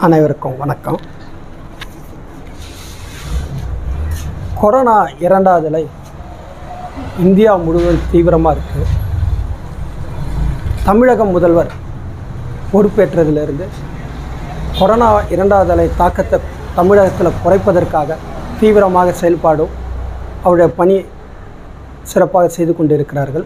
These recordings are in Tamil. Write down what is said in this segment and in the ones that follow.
அனைவருக்கும் வணக்கம் கொரோனா இரண்டாவது அலை இந்தியா முழுவதும் தீவிரமாக இருக்குது தமிழக முதல்வர் பொறுப்பேற்றதிலிருந்து கொரோனா இரண்டாவது அலை தாக்கத்தை தமிழகத்தில் குறைப்பதற்காக தீவிரமாக செயல்பாடும் அவருடைய பணி சிறப்பாக செய்து கொண்டிருக்கிறார்கள்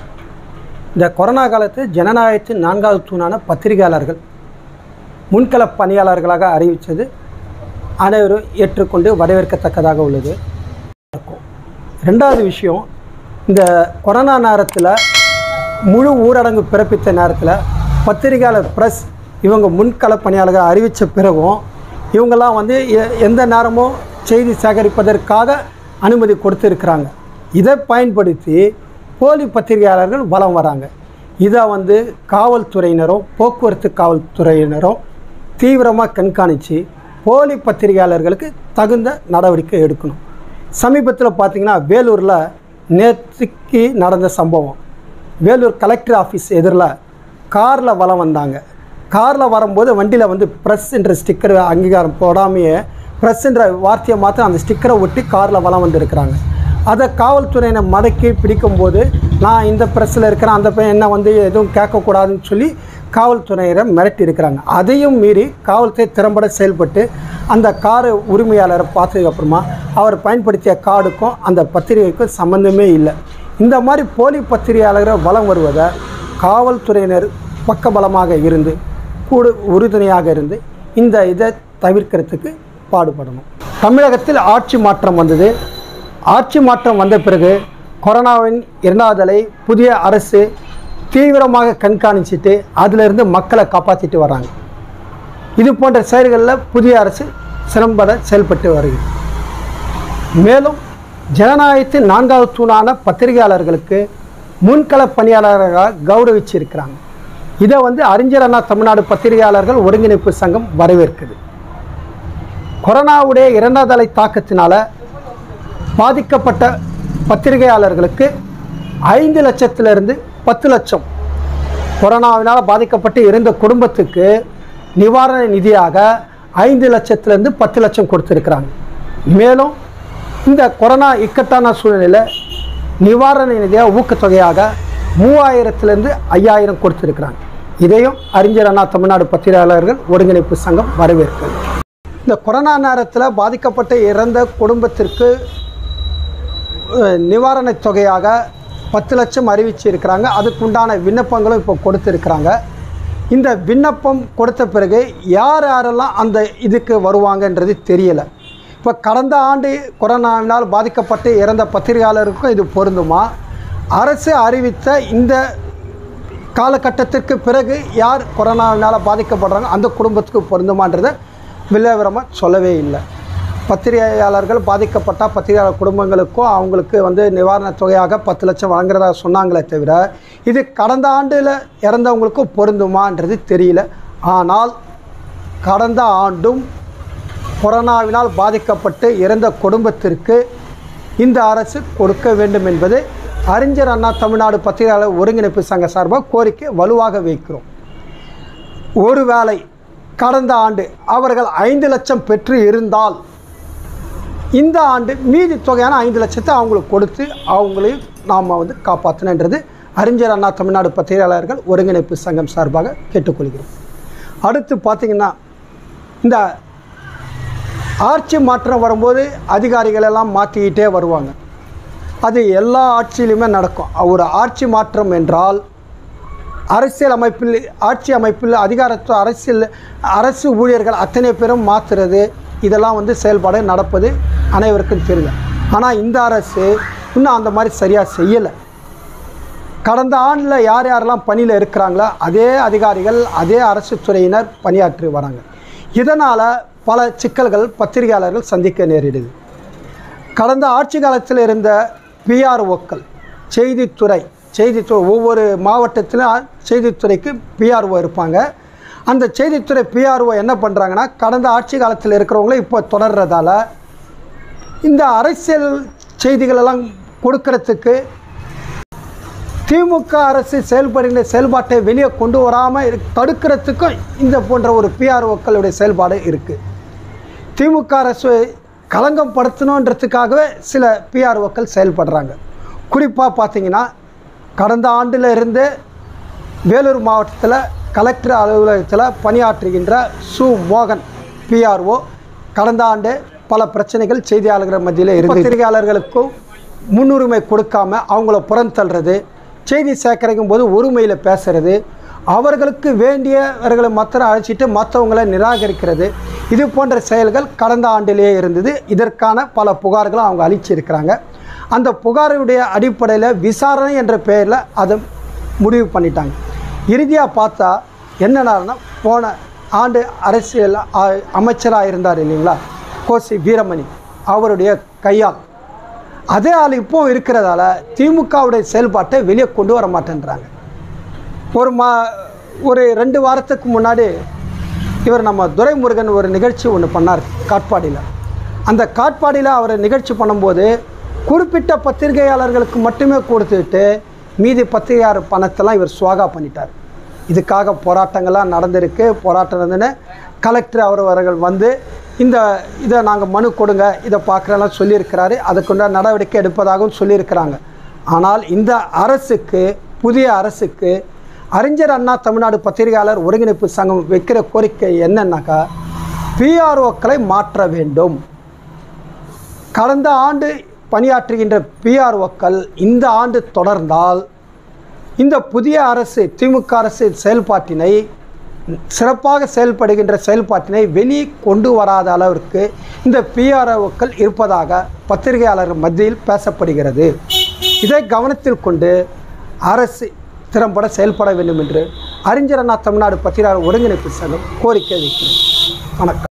இந்த கொரோனா காலத்தில் ஜனநாயகத்தின் நான்காவது தூணான பத்திரிகையாளர்கள் முன்கள பணியாளர்களாக அறிவித்தது அனைவரும் ஏற்றுக்கொண்டு வரவேற்கத்தக்கதாக உள்ளது இருக்கும் ரெண்டாவது விஷயம் இந்த கொரோனா நேரத்தில் முழு ஊரடங்கு பிறப்பித்த நேரத்தில் பத்திரிகையாளர் ப்ரெஸ் இவங்க முன்கள பணியாளர்கள் அறிவித்த பிறகும் இவங்கெல்லாம் வந்து எ- எந்த நேரமும் செய்தி சேகரிப்பதற்காக அனுமதி கொடுத்துருக்குறாங்க இதை பயன்படுத்தி போலி பத்திரிகையாளர்கள் வலம் வராங்க இதை வந்து காவல்துறையினரும் போக்குவரத்து காவல்துறையினரும் தீவிரமாக கண்காணித்து போலி பத்திரிகையாளர்களுக்கு தகுந்த நடவடிக்கை எடுக்கணும் சமீபத்தில் பார்த்தீங்கன்னா வேலூரில் நேற்றுக்கு நடந்த சம்பவம் வேலூர் கலெக்டர் ஆஃபீஸ் எதிரில் காரில் வலம் வந்தாங்க காரில் வரும்போது வண்டியில் வந்து ப்ரெஸ் என்ற ஸ்டிக்கர் அங்கீகாரம் போடாமையே ப்ரெஸ் என்ற வார்த்தையை மாற்ற அந்த ஸ்டிக்கரை ஒட்டி காரில் வலம் வந்திருக்கிறாங்க அதை காவல்துறையினர் மடக்கி பிடிக்கும்போது நான் இந்த ப்ரெஸ்ஸில் இருக்கிறேன் அந்த பையன் என்ன வந்து எதுவும் கேட்கக்கூடாதுன்னு சொல்லி காவல்துறையினரை மிரட்டி இருக்கிறாங்க அதையும் மீறி காவல்துறை திறம்பட செயல்பட்டு அந்த காரு உரிமையாளரை பார்த்ததுக்கப்புறமா அவர் பயன்படுத்திய கார்டுக்கும் அந்த பத்திரிகைக்கும் சம்மந்தமே இல்லை இந்த மாதிரி போலி பத்திரிகையாளர்கள் வலம் வருவதை காவல்துறையினர் பக்கபலமாக இருந்து கூட உறுதுணையாக இருந்து இந்த இதை தவிர்க்கிறதுக்கு பாடுபடணும் தமிழகத்தில் ஆட்சி மாற்றம் வந்தது ஆட்சி மாற்றம் வந்த பிறகு கொரோனாவின் இரண்டாவது அலை புதிய அரசு தீவிரமாக கண்காணிச்சிட்டு அதிலிருந்து மக்களை காப்பாற்றிட்டு வராங்க இது போன்ற செயல்களில் புதிய அரசு சிறம்பட செயல்பட்டு வருகிறது மேலும் ஜனநாயகத்தின் நான்காவது தூணான பத்திரிகையாளர்களுக்கு முன்கள பணியாளர்களாக கௌரவிச்சிருக்கிறாங்க இதை வந்து அறிஞர் அண்ணா தமிழ்நாடு பத்திரிகையாளர்கள் ஒருங்கிணைப்பு சங்கம் வரவேற்குது கொரோனாவுடைய இரண்டாவது அலை தாக்கத்தினால பாதிக்கப்பட்ட பத்திரிகையாளர்களுக்கு ஐந்து லட்சத்திலிருந்து பத்து லட்சம் கொரோனாவினால் பாதிக்கப்பட்டு இருந்த குடும்பத்துக்கு நிவாரண நிதியாக ஐந்து லட்சத்திலேருந்து பத்து லட்சம் கொடுத்துருக்குறாங்க மேலும் இந்த கொரோனா இக்கட்டான சூழ்நிலையில் நிவாரண நிதியாக ஊக்கத்தொகையாக மூவாயிரத்துலேருந்து ஐயாயிரம் கொடுத்துருக்குறாங்க இதையும் அறிஞர் அண்ணா தமிழ்நாடு பத்திரிகையாளர்கள் ஒருங்கிணைப்பு சங்கம் வரவேற்கிறது இந்த கொரோனா நேரத்தில் பாதிக்கப்பட்ட இறந்த குடும்பத்திற்கு அஹ், நிவாரணத் தொகையாக பத்து லட்சம் அறிவிச்சு இருக்கிறாங்க அதுக்குண்டான விண்ணப்பங்களும் இப்போ கொடுத்துருக்குறாங்க இந்த விண்ணப்பம் கொடுத்த பிறகு யார் யாரெல்லாம் அந்த இதுக்கு வருவாங்கன்றது தெரியலை இப்போ கடந்த ஆண்டு கொரோனாவினால் பாதிக்கப்பட்டு இறந்த பத்திரிகையாளருக்கும் இது பொருந்துமா அரசு அறிவித்த இந்த காலகட்டத்திற்கு பிறகு யார் கொரோனாவினால் பாதிக்கப்படுறாங்க அந்த குடும்பத்துக்கு பொருந்துமான்றதை விலாவரமாக சொல்லவே இல்லை பத்திரிகையாளர்கள் பாதிக்கப்பட்ட பத்திரிகையாளர் குடும்பங்களுக்கும் அவங்களுக்கு வந்து நிவாரணத் தொகையாக பத்து லட்சம் வழங்குறதா சொன்னாங்களே தவிர இது கடந்த ஆண்டில் இறந்தவங்களுக்கும் பொருந்துமான்றது தெரியல ஆனால் கடந்த ஆண்டும் கொரோனாவினால் பாதிக்கப்பட்டு இறந்த குடும்பத்திற்கு இந்த அரசு கொடுக்க வேண்டும் என்பது அறிஞர் அண்ணா தமிழ்நாடு பத்திரிகையாளர் ஒருங்கிணைப்பு சங்க சார்பாக கோரிக்கை வலுவாக வைக்கிறோம் ஒருவேளை கடந்த ஆண்டு அவர்கள் ஐந்து லட்சம் பெற்று இருந்தால் இந்த ஆண்டு மீதி தொகையான ஐந்து லட்சத்தை அவங்களுக்கு கொடுத்து அவங்களையும் நாம் வந்து காப்பாற்றணுன்றது அறிஞர் அண்ணா தமிழ்நாடு பத்திரிகையாளர்கள் ஒருங்கிணைப்பு சங்கம் சார்பாக கேட்டுக்கொள்கிறோம் அடுத்து பார்த்திங்கன்னா இந்த ஆட்சி மாற்றம் வரும்போது அதிகாரிகள் எல்லாம் மாற்றிக்கிட்டே வருவாங்க அது எல்லா ஆட்சியிலுமே நடக்கும் ஒரு ஆட்சி மாற்றம் என்றால் அரசியல் அமைப்பில் ஆட்சி அமைப்பில் அதிகாரத்துவ அரசியல் அரசு ஊழியர்கள் அத்தனை பேரும் மாற்றுறது இதெல்லாம் வந்து செயல்பாடு நடப்பது அனைவருக்கும் தெரியும் ஆனால் இந்த அரசு இன்னும் அந்த மாதிரி சரியாக செய்யலை கடந்த ஆண்டில் யார் யாரெல்லாம் பணியில் இருக்கிறாங்களோ அதே அதிகாரிகள் அதே அரசு துறையினர் பணியாற்றி வராங்க இதனால் பல சிக்கல்கள் பத்திரிகையாளர்கள் சந்திக்க நேரிடுது கடந்த ஆட்சி காலத்தில் இருந்த பிஆர்ஓக்கள் செய்தித்துறை செய்தித்துறை ஒவ்வொரு மாவட்டத்திலும் செய்தித்துறைக்கு பிஆர்ஓ இருப்பாங்க அந்த செய்தித்துறை பிஆர்ஓ என்ன பண்ணுறாங்கன்னா கடந்த ஆட்சி காலத்தில் இருக்கிறவங்கள இப்போ தொடர்றதால இந்த அரசியல் செய்திகளெல்லாம் கொடுக்கறதுக்கு திமுக அரசு செயல்படுகின்ற செயல்பாட்டை வெளியே கொண்டு வராமல் தடுக்கிறதுக்கும் இந்த போன்ற ஒரு பிஆர்ஓக்களுடைய செயல்பாடு இருக்குது திமுக அரசு களங்கம் படுத்தணுன்றதுக்காகவே சில பிஆர்ஓக்கள் செயல்படுறாங்க குறிப்பாக பார்த்தீங்கன்னா கடந்த ஆண்டில் இருந்து வேலூர் மாவட்டத்தில் கலெக்டர் அலுவலகத்தில் பணியாற்றுகின்ற சு மோகன் பிஆர்ஓ கடந்த ஆண்டு பல பிரச்சனைகள் செய்தியாளர்கள் மத்தியில் இருந்து பத்திரிகையாளர்களுக்கும் முன்னுரிமை கொடுக்காம அவங்கள புறந்தள்ளுறது செய்தி சேகரிக்கும் போது ஒருமையில் பேசுறது அவர்களுக்கு வேண்டியவர்களை மாத்திரம் அழைச்சிட்டு மற்றவங்களை நிராகரிக்கிறது இது போன்ற செயல்கள் கடந்த ஆண்டிலேயே இருந்தது இதற்கான பல புகார்களும் அவங்க அளிச்சிருக்கிறாங்க அந்த புகாருடைய அடிப்படையில் விசாரணை என்ற பெயரில் அதை முடிவு பண்ணிட்டாங்க இறுதியாக பார்த்தா என்னன்னா போன ஆண்டு அரசியல் அமைச்சராக இருந்தார் இல்லைங்களா கோசி வீரமணி அவருடைய கையால் அதே ஆள் இப்போ இருக்கிறதால திமுகவுடைய செயல்பாட்டை வெளியே கொண்டு வர மாட்டேன்றாங்க ஒரு மா ஒரு ரெண்டு வாரத்துக்கு முன்னாடி இவர் நம்ம துரைமுருகன் ஒரு நிகழ்ச்சி ஒன்று பண்ணார் காட்பாடியில் அந்த காட்பாடியில் அவர் நிகழ்ச்சி பண்ணும்போது குறிப்பிட்ட பத்திரிகையாளர்களுக்கு மட்டுமே கொடுத்துட்டு மீதி பத்திரிகையாளர் பணத்தெல்லாம் இவர் சுவாகா பண்ணிட்டார் இதுக்காக போராட்டங்கள்லாம் நடந்திருக்கு போராட்டம் நடந்துன்னு கலெக்டர் அவர் அவர்கள் வந்து இந்த இதை நாங்கள் மனு கொடுங்க இதை பார்க்குறலாம் சொல்லியிருக்கிறாரு அதுக்குண்ட நடவடிக்கை எடுப்பதாகவும் சொல்லியிருக்கிறாங்க ஆனால் இந்த அரசுக்கு புதிய அரசுக்கு அறிஞர் அண்ணா தமிழ்நாடு பத்திரிகையாளர் ஒருங்கிணைப்பு சங்கம் வைக்கிற கோரிக்கை என்னன்னாக்கா பிஆர்ஓக்களை மாற்ற வேண்டும் கடந்த ஆண்டு பணியாற்றுகின்ற பிஆர்ஓக்கள் இந்த ஆண்டு தொடர்ந்தால் இந்த புதிய அரசு திமுக அரசு செயல்பாட்டினை சிறப்பாக செயல்படுகின்ற செயல்பாட்டினை வெளியே கொண்டு வராத அளவிற்கு இந்த பிஆர்ஓக்கள் இருப்பதாக பத்திரிகையாளர் மத்தியில் பேசப்படுகிறது இதை கவனத்தில் கொண்டு அரசு திறம்பட செயல்பட வேண்டும் என்று அறிஞர் அண்ணா தமிழ்நாடு பத்திரிகையாளர் ஒருங்கிணைப்பு சங்கம் கோரிக்கை வைக்கிறது வணக்கம்